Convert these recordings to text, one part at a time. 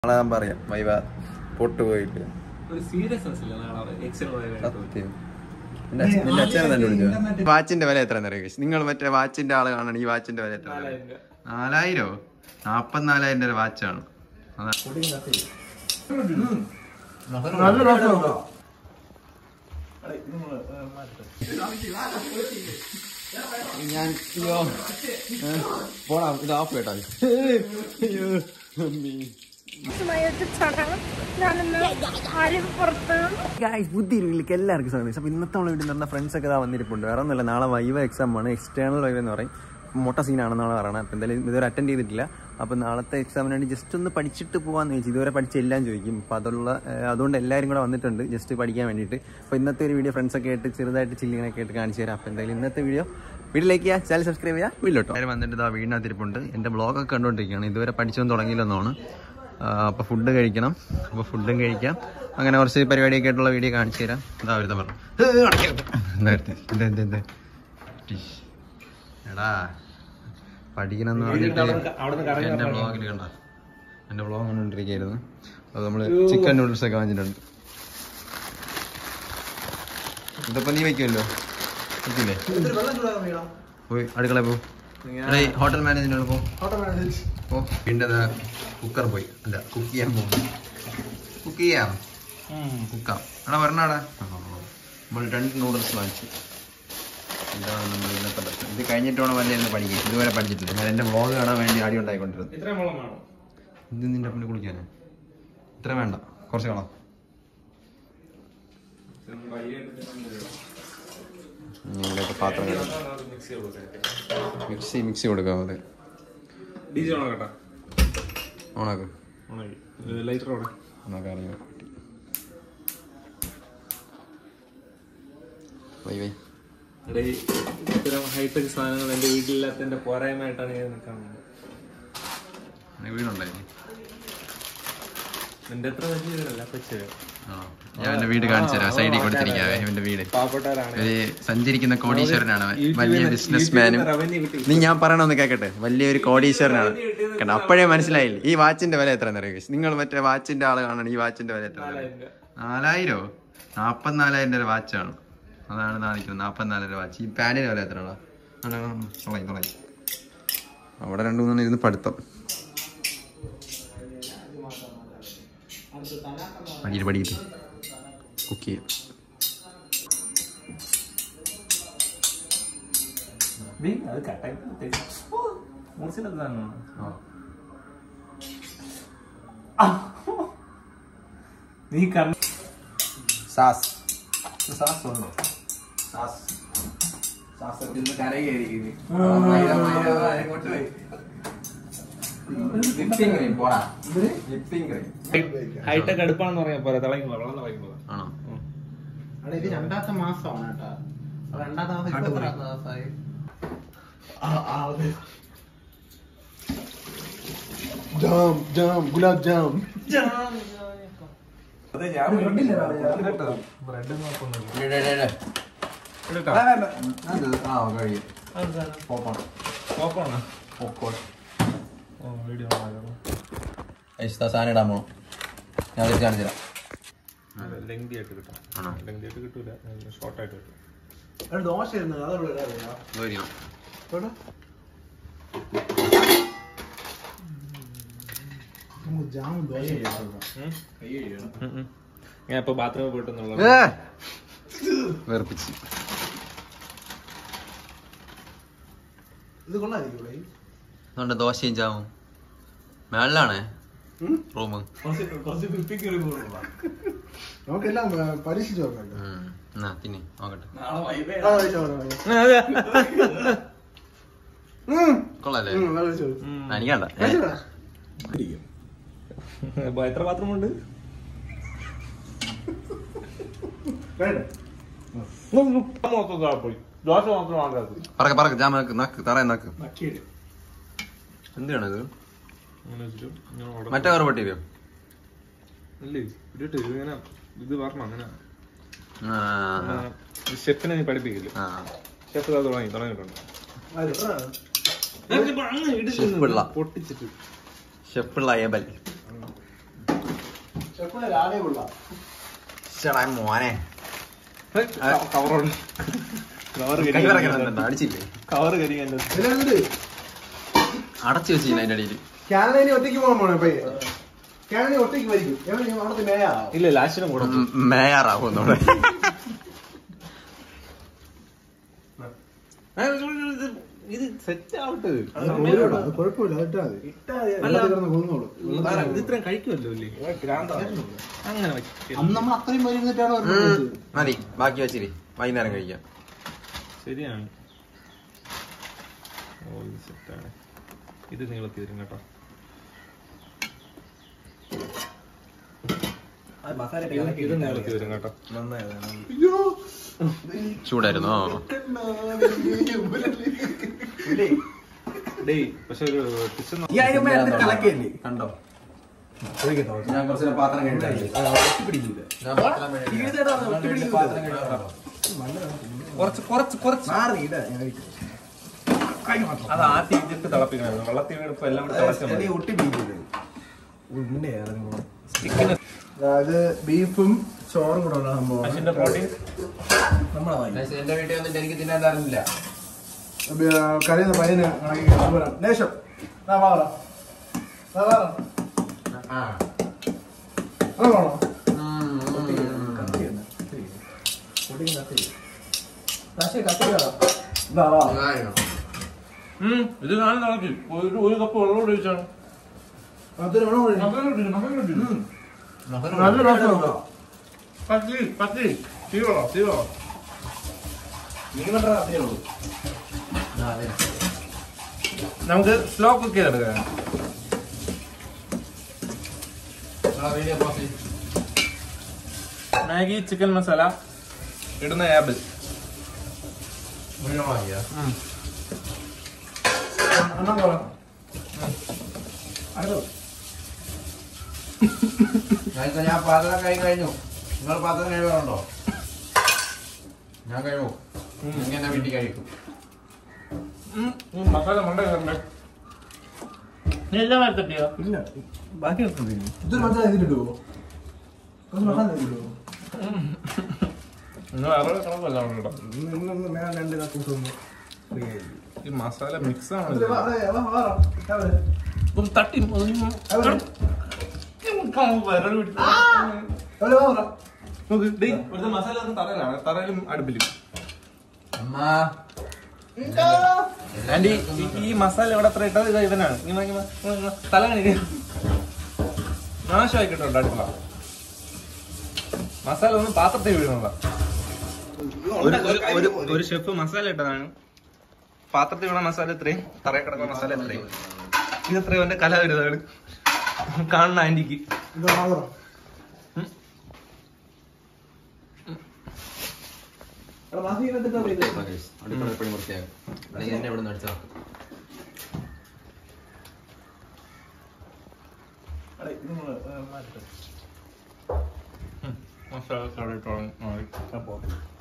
നാളെ ഞാൻ പറയാം വൈവ പൊട്ടു പോയിട്ട് ഒരു സീരിയസ്നെസ് ഇല്ല നാളെ എക്സൽ സത്യം നിന്റെ അച്ഛൻ- നിന്റെ അച്ഛനെ തന്നെ വിളിച്ചു വാച്ചിന്റെ വില എത്ര അറിയാം നിങ്ങൾ മറ്റേ വാച്ചിന്റെ ആള് കാണണം ഈ വാച്ചിന്റെ വില എത്ര നാലായിരോ നാപ്പത്തിനാലായിരം രൂപ വാച്ചാണ് അതാ ഞാൻ അയ്യോ ഏ, പോടാ ഇത് ഓഫ് കേട്ടോ അയ്യോ അമ്മീ സമയത്ത് ചടങ്ങ് ഞാനിന്ന് ആരും പുറത്ത് ഗായ്സ് ബുദ്ധി ഇരുവിലേക്ക് എല്ലാവർക്കും സ്വാഗതം അപ്പോൾ ഇന്നത്തെ നമ്മൾ വീട്ടിൽ നടന്ന ഫ്രണ്ട്സ് ഒക്കെ ഇതാ വന്നിരിപ്പുണ്ട് വേറെ ഒന്നുമില്ല നാളെ വൈവ എക്സാം ആണ് എക്സ്റ്റേണൽ വൈവ എന്ന് പറയും മൊട്ട സീനാണെന്നാണ് പറയുന്നത് അപ്പോൾ എന്തായാലും ഇതുവരെ അറ്റൻഡ് ചെയ്തിട്ടില്ല അപ്പോൾ നാളത്തെ എക്സാമിന് വേണ്ടി ജസ്റ്റ് ഒന്ന് പഠിച്ചിട്ട് പോകാമെന്ന് ചോദിച്ചു ഇതുവരെ പഠിച്ചെല്ലാം ചോദിക്കും അപ്പോൾ അതുള്ള ഏഹ്, അതുകൊണ്ട് എല്ലാവരും കൂടെ വന്നിട്ടുണ്ട് ജസ്റ്റ് പഠിക്കാൻ വേണ്ടിയിട്ട് അപ്പോൾ ഇന്നത്തെ ഒരു വീഡിയോ ഫ്രണ്ട്സ് ഒക്കെ ആയിട്ട് ചെറുതായിട്ട് ചില്ലിങ്ങനൊക്കെ ആയിട്ട് കാണിച്ചു തരാം അപ്പോൾ എന്തായാലും ഇന്നത്തെ വീഡിയോ വീട്ടിലേക്ക് ചെയ്യുക ചാനൽ സബ്സ്ക്രൈബ് ചെയ്യുക വീട്ടിലോട്ടോ എല്ലാവരും വന്നിട്ട് ഇതാ വീടിനകത്തിരിപ്പുണ്ട് എൻ്റെ ബ്ലോഗൊക്കെ കണ്ടുകൊണ്ടിരിക്കുകയാണ് ഇതുവരെ പഠിച്ചൊന്നും തുടങ്ങിയില്ലെന്നാണ് അപ്പോൾ ഫുഡ് കഴിക്കണം അപ്പോൾ ഫുഡും കഴിക്കാം അങ്ങനെ കുറച്ച് പരിപാടിയൊക്കെ ആയിട്ടുള്ള വീഡിയോ കാണിച്ചു തരാം ഇതാ ഒരുത്ത പറഞ്ഞു ഏ, അടയ്ക്കരുത്. എന്താ എടുത്തേ? എന്ത് എന്ത് എന്ത് ടിഷ്. എടാ പഠിക്കണം എന്ന് പറഞ്ഞിട്ട് എൻ്റെ ബ്ലോഗിൽ കണ്ട എൻ്റെ ബ്ലോഗ് കണ്ടുകൊണ്ടിരിക്കുകയായിരുന്നു അത് നമ്മൾ ചിക്കൻ നൂഡിൽസ് ഒക്കെ വാങ്ങിച്ചിട്ടുണ്ട് ഇതിപ്പോ നീ വെക്കുമല്ലോ വെക്കില്ലേ പോയി അടുക്കള പോ എടേ, ഹോട്ടൽ മാനേജ്മെന്റ് പോ ഓ പിന്നെ ദാ കുക്കർ പോയി അല്ല കുക്ക് ചെയ്യാൻ പോകും കുക്ക് ചെയ്യാം കുക്കാം എടാ പറഞ്ഞാടാ നമ്മൾ രണ്ട് നൂഡിൽസ് വാങ്ങിച്ചു ഇതാണ് നമ്മൾ ഇന്നത്തെ ഭക്ഷണം ഇത് കഴിഞ്ഞിട്ട് വേണം വല്ല ഇരുന്ന് പഠിക്കും ഇതുവരെ പഠിച്ചിട്ടില്ല ഞാൻ എൻ്റെ വ്ളോഗ് കാണാൻ വേണ്ടി അടി ഉണ്ടായിക്കൊണ്ടിരുന്നത് ഇത്രയും വെള്ളം വേണോ ഇത് നിന്റെ പിന്നെ കുളിക്കാനേ ഇത്ര വേണ്ട കുറച്ച് കളാം ഇവിടെയൊക്കെ പാത്രം മിക്സി മിക്സി കൊടുക്കാം അതെ ഡി ജി ഓണോ കേട്ടാ ഓണാക്ക് ഓണായി ലൈറ്റർ ഓടെ എന്നൊക്കെ അറിയാം വൈ വൈ എടേ ഇത്തരം ഹൈടെക് സാധനങ്ങൾ എന്റെ വീട്ടിലില്ലാത്തതിന്റെ പോരായ്മയായിട്ടാണ് ഞാൻ കാണുന്നത് നിനക്ക് വീടുണ്ടായിരുന്നു എന്റെ അത്ര വലിയ വീടല്ല കൊച്ചു ആണോ ഞാൻ എന്റെ വീട് കാണിച്ചു തരാം സൈഡിൽ കൊടുത്തിരിക്കാവേ ഇവന്റെ വീട് പാവപ്പെട്ടവരാണ് ഒരു സഞ്ചരിക്കുന്ന കോടീശ്വരനാണ് അവൻ വലിയ ബിസിനസ് മാനും റവന്യൂ കിട്ടി നീ ഞാൻ പറയണമെന്ന് കേക്കട്ടെ വലിയൊരു കോടീശ്വരനാണ് കണ്ട അപ്പോഴേ മനസ്സിലായില്ല ഈ വാച്ചിന്റെ വില എത്ര അറിയാം നിങ്ങൾ മറ്റേ വാച്ചിന്റെ ആള് കാണണം ഈ വാച്ചിന്റെ വില എത്ര നാലായിരോ നാപ്പത്തിനാലായിരം രൂപ വാച്ചാണ് അതാണ് കാണിക്കുന്നത് നാപ്പത്തിനാലായിരം വാച്ച് ഈ പാനിന്റെ വില എത്രയാണോ തുളയും തുളയും അവിടെ രണ്ടു മൂന്നെണ്ണം ഇരുന്ന് പഠിത്തം പഠിയിട്ട് പഠിയിട്ട് കുക്ക് ചെയ്യും നീ അത് കട്ടായി മുറിച്ചിലെന്താണ് നീ കണ്ണ സാസ് സാസ് ഉണ്ടോ സാസ് വിപ്പിംഗ് ക്രീം പോടാ വിപ്പിംഗ് ക്രീം ഹൈടെക് അടുപ്പാണെന്ന് പറയാൻ പോലെ തിളങ്ങുമ്പോൾ വെള്ളം തിളങ്ങുമ്പോൾ ആണോ അവിടെ ഇത് രണ്ടാമത്തെ മാസമാണ് കേട്ടോ രണ്ടാമത്തെ മാസം ഇപ്പൊ എത്രാമത്തെ മാസമായി ജാം ജാം ഗുലാബ് ജാം ആ കഴിയും പോക്കോണോ പോക്കോൺ ഓ വീഡിയോ സാധനം ഇടാൻ പോണം ഞാൻ വെച്ച് കാണിച്ചു തരാം ലെങ്തി ആയിട്ട് കിട്ടും ആണോ ലെങ്തി ആയിട്ട് കിട്ടൂല ഷോർട്ട് ആയിട്ട് കിട്ടും അവിടെ ദോശ ഇരുന്നത് അതവിടെ ഇടാറില്ല ദോരിക്കണം നമുക്ക് ജാമും ദോശ ഞാൻ ഇപ്പൊ ബാത്റൂമിൽ പോയിട്ടെന്നുള്ള വേർപ്പിച്ച് ഇത് കൊള്ളാതിരിക്കൂടെ അതുകൊണ്ട് ദോശയും ചാവും മേളിലാണേ റൂം നമുക്കെല്ലാം ആ, പരീക്ഷിച്ച് നോക്കാം എന്നാ തിന്നെ നോക്കട്ടെ ആ, കഴിച്ചോ, കഴിച്ചോ. ഉം, കൊള്ളാല്ലേ ഉം, അത് കഴിച്ചോ. ആ, എനിക്ക് വേണ്ട ഏ, കഴിച്ചോടാ. എത്ര ബാത്റൂം ഉണ്ട് പോയി ദോശ മാത്രം വാങ്ങാത്തത് പറക്ക് പറക്ക് ജാമ നക്ക് നക്ക് തറ നക്ക് എന്തിനാണ് ഇത് മറ്റേ കറ പട്ടിയോ അല്ലേ ഇട്ടിട്ട് ഇങ്ങനെ ഇത് പറഞ്ഞു അങ്ങനെ ആ ഷെഫിനെ നീ പഠിപ്പിക്കില്ല ആ ഷെഫ് തുടങ്ങി തുടങ്ങിയിട്ടുണ്ട് ആര്? ആ. ഷെഫ് പിള്ള പൊട്ടിച്ചിട്ട് ഷെഫ് പിള്ള ഏബൽ ഷെഫിനെ രാവിലെ കൊള്ളാം ചേടാ മോനെ കവറുണ്ട് കവർ കൈ വിറയ്ക്കുന്നുണ്ടോ? അടിച്ചില്ലേ കവർ കരിക്കാൻ എല്ലാം എന്നിട്ട് അടച്ചു വെച്ചില്ല അതിന്റെ അടിയിൽ കാനഡയിൽ ഒറ്റയ്ക്ക് പോകാൻ പോണേ പയ്യെ കാനഡയിൽ ഒറ്റയ്ക്ക് വരിക്കും എവിടെ നീ അവിടുത്തെ മേയാ ഇല്ല ലാസ്റ്റിനും കൂടെ മേയാറാവും ഒന്നുകൂടെ ഇത് സെറ്റ് ആവട്ടെ അത് കുഴപ്പമില്ല അത് ഇട്ടാ മതി വെള്ളത്തിൽ കിടന്ന് കൊന്നോളൂ ഇത് ഇത്രയും കഴിക്കുമല്ലോ അല്ലേ അങ്ങനെ വെക്ക്. അന്ന് നമ്മൾ അത്രയും വരുന്നിട്ടാണ് വരുന്നത് മതി ബാക്കി വെച്ചിരി വൈകുന്നേരം കഴിക്കാം ശരിയാണ് ഓ ഇത് സെറ്റാണ് ഇത് നീളത്തി വരും കേട്ടോ ഇത് നീളത്തി വരും കേട്ടോ അയ്യോ ചൂടായിരുന്നോ ഡേയ് പക്ഷെ ഒരു ടിച്ച് കണ്ടോ ഞാൻ കുറച്ച് പാത്രം കുറച്ച് കുറച്ച് കുറച്ച് അത് ആദ്യം ഇതിട്ട് തിളപ്പിക്കണം വെള്ളത്തിൽ വീണിപ്പോ എല്ലാം കൂടി തിളച്ചാൽ മതി സ്റ്റിക്കിന് അതായത് ബീഫും ചോറും കൂടെ ഉള്ള സംഭവം പശുവിന്റെ പ്രോട്ടീൻ എന്റെ വീട്ടിൽ വന്നിട്ട് എനിക്ക് തിന്നാൻ തരുന്നില്ല കരയുന്ന പയ്യന് കണക്കി കൊണ്ടുവരാം. ലേശം ദാ വാ വാ. ദാ വാ. അത് വേണോ? കത്തി കത്തി വേണം. ദാ വാ. ഇത് ഞാൻ തിളക്കി ഒരു ഒരു കപ്പ് വെള്ളം കൂടി ഒഴിച്ചാണ് അതിന് വേണോ കോഴി? നല്ല രസമുണ്ടോ? പത്തി പത്തി തീവോ തീവോ മീൻ വെട്ടാൻ കത്തിയേ ഉള്ളൂ. നമുക്ക് സ്ലോ കുക്ക് ചെയ്തെടുക്കാം മാഗി ചിക്കൻ മസാല ഇടുന്ന ആപ്പിൾ അണ്ണം പോരാ. അയ്യോ. ഞാൻ പാത്രം കഴി കഴിഞ്ഞു നിങ്ങൾ പാത്രം കഴിവാറുണ്ടോ ഞാൻ കഴിവോ ഇങ്ങനെ വീട്ടിൽ കഴിക്കും മസാല മണ്ട കയറണ്ടേ നീ എല്ലാം എടുത്തിട്ടിയോ ഇല്ല. ബാക്കി എടുത്തില്ല ഇതൊരു മസാല ഇതിലിടുവോ? കുറച്ച് മസാല ഇതിലിടുവോ? നിങ്ങൾ അറുപത് കണക്കല്ല ഉണ്ടോ ഇന്ന് ഇന്നൊന്ന് മേലെ രണ്ട് കക്കൂസ് ഒന്ന് free ആയിരിക്കും. ഈ മസാല മിക്സ് അതില് വാ, ആണ് അവിടെ, വാ, വാ, അവിടെ. ഒന്ന് തട്ടി ഒന്ന് അവിടെ. വിരൽ പിടിച്ച് അവിടെ വാ, വാ. നോക്ക് ഡേ ഇവിടുത്തെ മസാല ഒന്ന് തറയിലാണ് തറയിലും അടുപ്പിലും ആന്റി ഈ- ഈ മസാല ഇവിടെ എത്ര ഇട്ടത് ഇത് ഇവനാണ് ഇങ്ങനെ ഇങ്ങനെ ഇങ്ങനെ ഇങ്ങനെ തല കാണിക്ക നാശമായി കിട്ടുന്നുണ്ട് അടുക്കള മസാല ഒന്ന് പാത്രത്തിൽ വീഴുന്നതാ ഒരു ഒരു- ഒരു ഷെഫ് മസാല ഇട്ടതാണ് പാത്രത്തിൽ വീണ മസാല ഇത്രയും തറയിൽ കിടക്കുന്ന മസാല ഇത്രയും ഇത് എത്രയും എന്റെ കല വരുന്നതാണ് കാണുന്ന ആന്റിക്ക് ഇത് വാ, വാ. എടാ, മാസി ഇതിനകത്ത് ഇട്ടാ മതി ഇത്. അടുക്കള എപ്പോഴും വൃത്തിയാക്കും അല്ലെങ്കിൽ എന്നെ ഇവിടെ നിന്ന് അടിച്ചാൽ എടാ, ഇത് നമ്മള്, ഏ, മാറ്റട്ടെ. മസാല കറിയിട്ടോളം അപ്പോ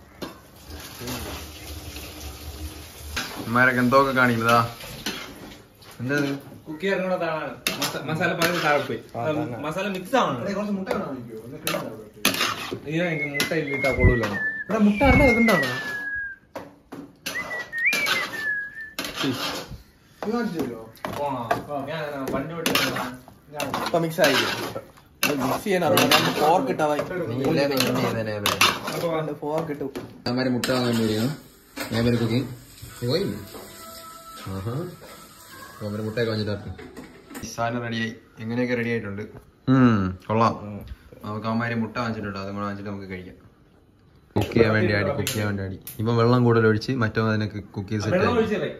ഇമാരൊക്കെ എന്തോക്കെ കാണിക്കുന്നതാ എന്താ ഇത്? കുക്കി ഇറങ്ങുന്ന താഴാണ് മസാല പകുതി താഴെ പോയി മസാല മിക്സ് എടാ, ആവണം കുറച്ച് മുട്ട വേണോ എനിക്കോ? ഒന്ന് കിടന്നാ അവിടെ. ഇതിനെ എനിക്ക് മുട്ട ഇല്ലിട്ടാ കൊള്ളൂല എടാ, മുട്ട അല്ല ഇതുണ്ടാണോ ഇത് കാണിച്ചല്ലോ ഞാൻ വണ്ടി വിട്ട് ഇപ്പൊ മിക്സ് ആയി മിക്സ് ചെയ്യാൻ അറിയാം ഫോർക്ക് ഇട്ടാ ഫോർക്ക് ഇട്ടു അവന്മാര് മുട്ട വാങ്ങാൻ വരികയാണ് ഞാൻ വരെ കുക്കിംഗ് പോയി ആഹാ അവന്മാര് മുട്ടയൊക്കെ വാങ്ങിച്ചിട്ട് സാധനം റെഡിയായി എങ്ങനെയൊക്കെ റെഡി ആയിട്ടുണ്ട് കൊള്ളാം നമുക്ക് അവന്മാര് മുട്ട വാങ്ങിച്ചിട്ടുണ്ട് അതും കൂടെ വാങ്ങിച്ചിട്ട് നമുക്ക് കഴിക്കാം കുക്ക് ചെയ്യാൻ വേണ്ടി ആടി കുക്ക് ചെയ്യാൻ വേണ്ടി ആടി ഇപ്പം വെള്ളം കൂടുതൽ ഒഴിച്ച് മറ്റോ അതിനൊക്കെ കുക്ക് ചെയ്ത് സെറ്റ് വെള്ളം ആയി ഒഴിച്ചേ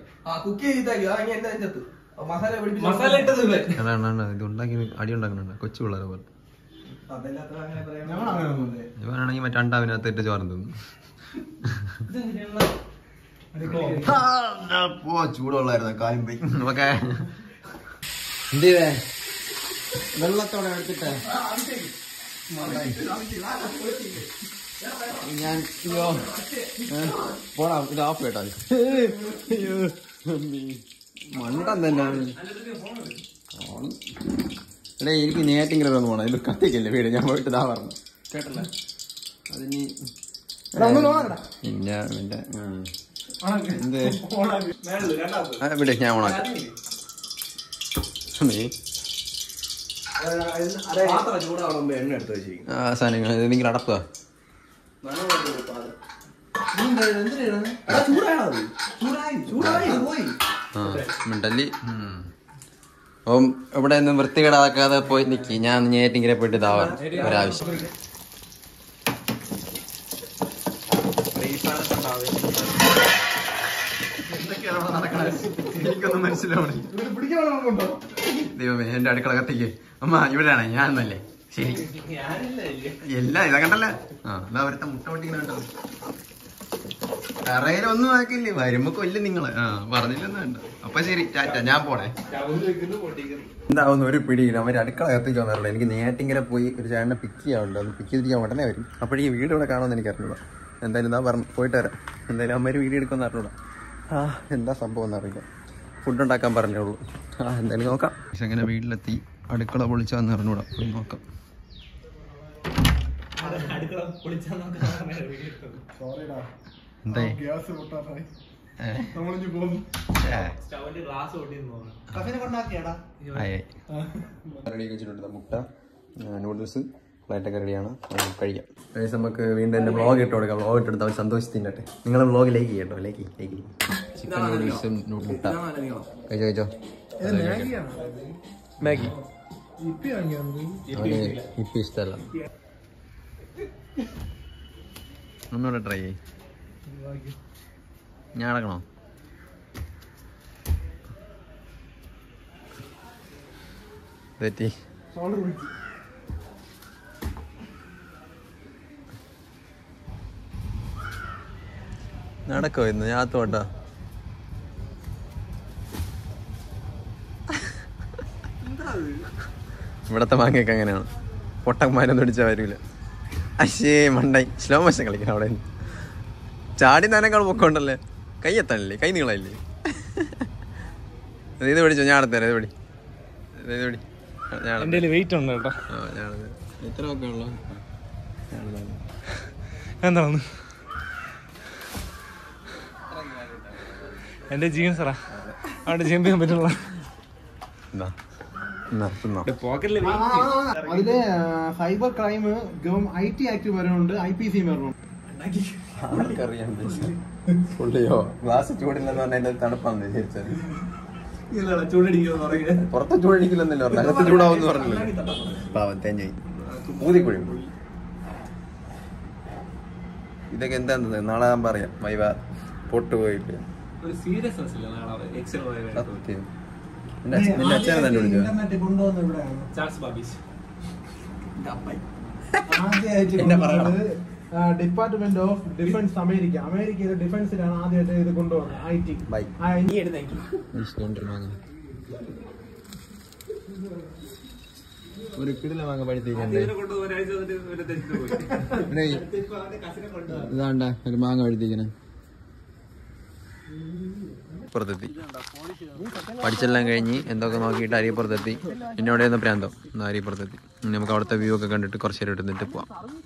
മസാല പിടിപ്പിച്ച് മസാല ഇട്ടത് ഇവൻ. അതാണ് അതാണ് ഇത് ഉണ്ടാക്കി അടി ഉണ്ടാക്കുന്നുണ്ട് കൊച്ചു പിള്ളേരെ പോലെ ഞങ്ങൾ അങ്ങനെയൊന്നുമില്ലേ ഇവനാണെങ്കിൽ മറ്റേ അണ്ടാവിനകത്ത് ഇട്ട് ചോരം തിന്നു പോ ചൂടുള്ളായിരുന്നു കാലും പോയി ഓക്കെ എന്ത് ചെയ്തേ വെള്ളത്തോടെ എടുത്തിട്ട് ഞാൻ അയ്യോ ഏ, പോടാ ഇത് ഓഫ് കേട്ടാ അയ്യോ അമ്മീ. മണ്ടൻ തന്നെ എടേ എനിക്ക് നേറ്റിങ്ങനെ ഒന്ന് പോണം ഇത് കത്തിക്കല്ലേ വീട് ഞാൻ പോയിട്ട് ഇതാ പറഞ്ഞു കേട്ടല്ലേ അതിന് പിന്നെ പിന്നെ ആ. എന്ത് ആ, വിട് ഞാൻ ഓണാക്കാം നീ എണ്ണ എടുത്ത് വെച്ചിരിക്കും ആ സാധനങ്ങൾ എന്തെങ്കിലും അടക്കുക ആ മിണ്ടല്ലി ഉം. അപ്പം ഇവിടെ ഒന്നും വൃത്തികേടാക്കാതെ പോയി നിക്കി ഞാൻ നേറ്റിങ്ങനെ പോയിട്ട് ഇതാവാം ഒരാവശ്യം എനിക്കൊന്നും മനസ്സിലാവണില്ല ദൈവമേ എന്റെ അടുക്കള കത്തിക്ക് അമ്മ ഇവിടെയാണ് ഞാനൊന്നല്ലേ ശരി എല്ലാം ഇതാ കണ്ടല്ലേ ആ ഇതാ ഒരുത്ത മുട്ട പൊട്ടിങ്ങനെ കണ്ടത് തറയിലൊന്നും ആക്കില്ലേ വരുമ്പോ കൊല്ലും നിങ്ങള് ആ പറഞ്ഞില്ലൊന്നും വേണ്ട അപ്പൊ ശരി ടാറ്റ ഞാൻ പോണേ എന്താവുന്ന ഒരു പിടിയില്ല അവര് അടുക്കള കത്തിക്കാൻ വരണല്ലോ എനിക്ക് നേറ്റിങ്ങനെ പോയി ഒരു ചേട്ടനെ പിക്ക് ചെയ്യാറുണ്ട് അത് പിക്ക് ചെയ്തിരിക്കാൻ ഉടനെ വരും അപ്പോഴീ വീട് ഇവിടെ കാണുമെന്ന് എനിക്ക് അറിഞ്ഞൂടാ എന്തായാലും എന്താ പറഞ്ഞു പോയിട്ട് വരാം എന്തായാലും അമ്മ വീഡിയോ എടുക്കുമെന്ന് അറിഞ്ഞൂടാ ആ എന്താ സംഭവം എന്നറിയില്ല ഫുഡ് ഉണ്ടാക്കാൻ പറഞ്ഞോളൂ ആ എന്തായാലും നോക്കാം പക്ഷെ അങ്ങനെ വീട്ടിലെത്തി അടുക്കള പൊളിച്ചാന്ന് അറിഞ്ഞൂടാ പോയി നോക്കാം സോറിടാ എന്താ ഗ്യാസ് പൊട്ടാറായി ഏ? നമ്മളിഞ്ഞ് പോന്നു ഏ. കഫിനെ കൊണ്ടാക്കിയാടാ ആയി ആയി റെഡി വെച്ചിട്ടുണ്ട് മുട്ട നൂഡിൽസ് ഫ്ലൈറ്റൊക്കെ റെഡിയാണ് നമുക്ക് കഴിക്കാം ഗൈസ് നമുക്ക് വീണ്ടും എൻ്റെ വ്ളോഗ് ഇട്ട് കൊടുക്കാം വ്ളോഗ് ഇട്ടെടുത്ത് അവർ സന്തോഷിച്ചിട്ട് നിങ്ങൾ വ്ളോഗ് ലൈക്ക് ചെയ്യട്ടോ ലൈക്ക് ലൈക്ക് ചിക്കൻ നൂഡിൽസും മുട്ട കഴിച്ചോ കഴിച്ചോ മാഗി ഇപ്പി വാങ്ങിയാന്ന് അവന് ഇപ്പം ഇഷ്ടമല്ല ഒന്നുകൂടെ ട്രൈ ചെയ്യ് ഞാൻ അടക്കണോ തെറ്റി സോള് വിളിച്ചു നടക്കോ ഇന്ന് ഞാൻ തോട്ടാ ഇവിടത്തെ മാങ്ങയൊക്കെ അങ്ങനെയാണ് പൊട്ടന്മാരൊന്നും അടിച്ചാൽ വരില്ല അശ്ശേ മണ്ടായി സ്ലോ മോഷൻ കളിക്കണം അവിടെ നിന്ന്. ചാടി നനക്കാൾ പൊക്കമുണ്ടല്ലേ കൈ എത്താനല്ലേ കൈ നീളല്ലേ ഇത് പിടിച്ചോ ഞാൻ അടുത്തരാം ഇത് പിടി ഇത് ഇത് പിടി ഞാൻ അടുത്ത് എന്റെ വെയിറ്റ് ഉണ്ട് കേട്ടോ ആ, ഞാനത് എത്ര ഒക്കെ ഉള്ളു എന്താണ് എന്റെ ജീൻസറാ അവിടെ ജമ്പ് ചെയ്യാൻ പറ്റുള്ള എന്നാ എന്നാ തിന്നോ പോക്കറ്റില് അതില് cyber crime I T act വരുന്നുണ്ട് ഐ പി സി വരുന്നുണ്ട് ആർക്കറിയാം പുള്ളിയോ ഗ്ലാസ് ചൂടില്ലെന്ന് പറഞ്ഞാൽ എന്റെ തണുപ്പാന്ന് വിചാരിച്ചത് പുറത്ത് ചൂടടിക്കില്ലെന്നല്ലോ പറഞ്ഞു അകത്ത് ചൂടാവും പറഞ്ഞില്ല പാവം തേഞ്ഞായി ഊതിക്കുഴി ഇതൊക്കെ എന്താന്ന് നാളെ ഞാൻ പറയാം വൈവ പൊട്ടുപോയിട്ട് ഒരു സീരിയസ്നെസ് ഇല്ല നാളെ എക്സൽ സത്യം നിന്റെ അച്ഛൻ- നിന്റെ അച്ഛനെ തന്നെ വിളിച്ചോ ഇന്റർനെറ്റ് കൊണ്ടുവന്ന ഇവിടെയാണ് ചാൾസ് ബാബീസ് ആദ്യമായിട്ട് എന്നെ പറയണം. ഡിപ്പാർട്ട്മെന്റ് ഓഫ് ഡിഫൻസ് അമേരിക്ക അമേരിക്കയിലെ ഡിഫൻസിലാണ് ആദ്യമായിട്ട് ഇത് കൊണ്ടുവന്നത് ഐ ടി ബൈ ഒരു കിടില വാങ്ങ പഴുത്തിക്കണ്ടേ ഇതാണ്ട ഒരു മാങ്ങ പഴുത്തിക്കണേ പുറത്തെത്തി പഠിച്ചെല്ലാം കഴിഞ്ഞ് എന്തൊക്കെ നോക്കിയിട്ട് അരിപ്പുറത്തെത്തി എന്നോട് ഒന്ന് പ്രാന്തോ ഒന്ന് അരിപ്പുറത്തെത്തി ഇനി നമുക്ക് അവിടുത്തെ വ്യൂ ഒക്കെ കണ്ടിട്ട് കുറച്ച് നേരം എടുത്തിട്ട് പോവാം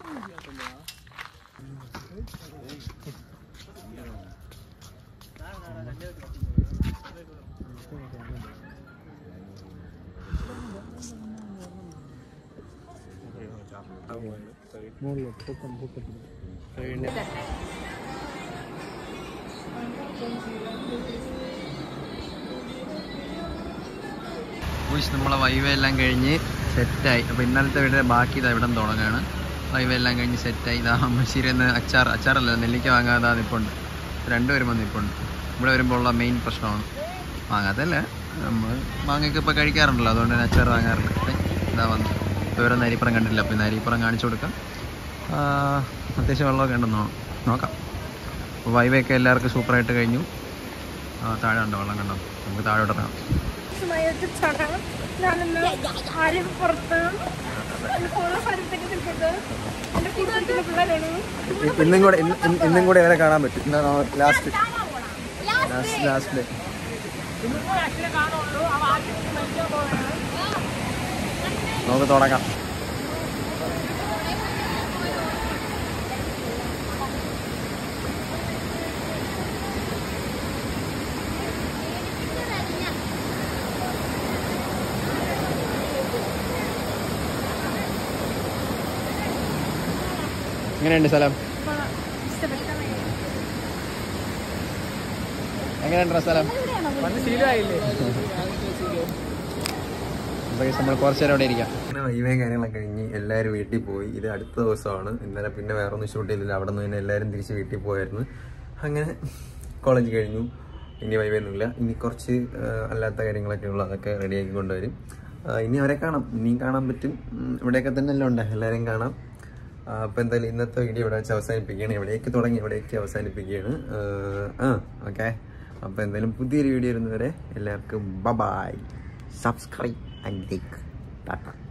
ഉയ്സ് നമ്മളെ വൈവ എല്ലാം കഴിഞ്ഞ് സെറ്റായി അപ്പോൾ ഇന്നലത്തെ വീടിൻ്റെ ബാക്കി ഇതാ ഇവിടെ തുടങ്ങാണ് വൈവ എല്ലാം കഴിഞ്ഞ് സെറ്റായി ഇതാ മഷീരി എന്ന് അച്ചാർ അച്ചാറല്ല നെല്ലിക്ക വാങ്ങാതെ നിപ്പുണ്ട് രണ്ടുപേരും വന്ന് നിപ്പുണ്ട് ഇവിടെ വരുമ്പോൾ ഉള്ള മെയിൻ പ്രശ്നമാണ് വാങ്ങാത്തല്ല നമ്മൾ മാങ്ങയൊക്കെ ഇപ്പോൾ കഴിക്കാറുണ്ടല്ലോ അതുകൊണ്ട് തന്നെ അച്ചാർ വാങ്ങാറില്ല ഏ, ഇതാ വന്നു ഇപ്പോൾ ഇവരെ നരിപ്പുറം കണ്ടില്ല അപ്പോൾ നരിപ്പുറം കാണിച്ചു കൊടുക്കാം ആ, അത്യാവശ്യം വെള്ളമൊക്കെ ഉണ്ടെന്ന് തോന്നുന്നു. നോക്കാം അപ്പോൾ വൈവയൊക്കെ എല്ലാവർക്കും സൂപ്പറായിട്ട് കഴിഞ്ഞു ആ, താഴെ ഉണ്ടോ വെള്ളം കണ്ടോ നമുക്ക് താഴോട്ട് ഇറങ്ങാം സമയത്താണ് ഞാനിന്ന് ആരും പുറത്ത് എൻ്റെ ഫോണിലെ സ്ഥലത്തേക്ക് നിൽക്കുന്നത് എൻ്റെ കൂട്ടുകാരുടെ പിള്ളേരാണ് ഇന്നും കൂടെ ഇന്ന് ഇന്ന് ഇന്നും കൂടെ ഇവരെ കാണാൻ പറ്റും ഇന്നാണ് ലാസ്റ്റ് ലാസ്റ്റ് ലാസ്റ്റ് ഇന്നിപ്പോൾ അച്ഛനെ കാണുള്ളൂ അവ ആദ്യം മരിക്കാൻ പോവുകയാണ് നമുക്ക് തുടങ്ങാം എങ്ങനെയുണ്ട് സ്ഥലം എങ്ങനെയുണ്ട് സ്ഥലം അപ്പൊ guys, നമ്മൾ കുറച്ച് നേരം അവിടെ ഇരിക്കാം അങ്ങനെ വൈവയും കാര്യങ്ങളൊക്കെ കഴിഞ്ഞ് എല്ലാവരും വീട്ടിൽ പോയി ഇത് അടുത്ത ദിവസമാണ് ഇന്നലെ പിന്നെ വേറെ ഒന്നും ഷൂട്ട് ചെയ്തില്ല അവിടെ നിന്ന് തന്നെ എല്ലാവരും തിരിച്ച് വീട്ടിൽ പോയായിരുന്നു അങ്ങനെ കോളേജ് കഴിഞ്ഞു ഇനി വൈവയൊന്നുമില്ല ഇനി കുറച്ച് ആ, അല്ലാത്ത കാര്യങ്ങളൊക്കെ ഉള്ളു അതൊക്കെ റെഡിയാക്കി കൊണ്ടുവരും ആ, ഇനി അവരെ കാണാം ഇനിയും കാണാൻ പറ്റും ഉം, ഇവിടെയൊക്കെ തന്നെ എല്ലാം ഉണ്ട് എല്ലാവരെയും കാണാം അപ്പോൾ എന്തായാലും ഇന്നത്തെ വീഡിയോ ഇവിടെ വെച്ച് അവസാനിപ്പിക്കുകയാണ് എവിടേക്ക് തുടങ്ങി എവിടേക്ക് അവസാനിപ്പിക്കുകയാണ് ആ ഓക്കെ അപ്പോൾ എന്തായാലും പുതിയൊരു വീഡിയോ വരുന്നവരെ എല്ലാവർക്കും ബ bye subscribe and like Tata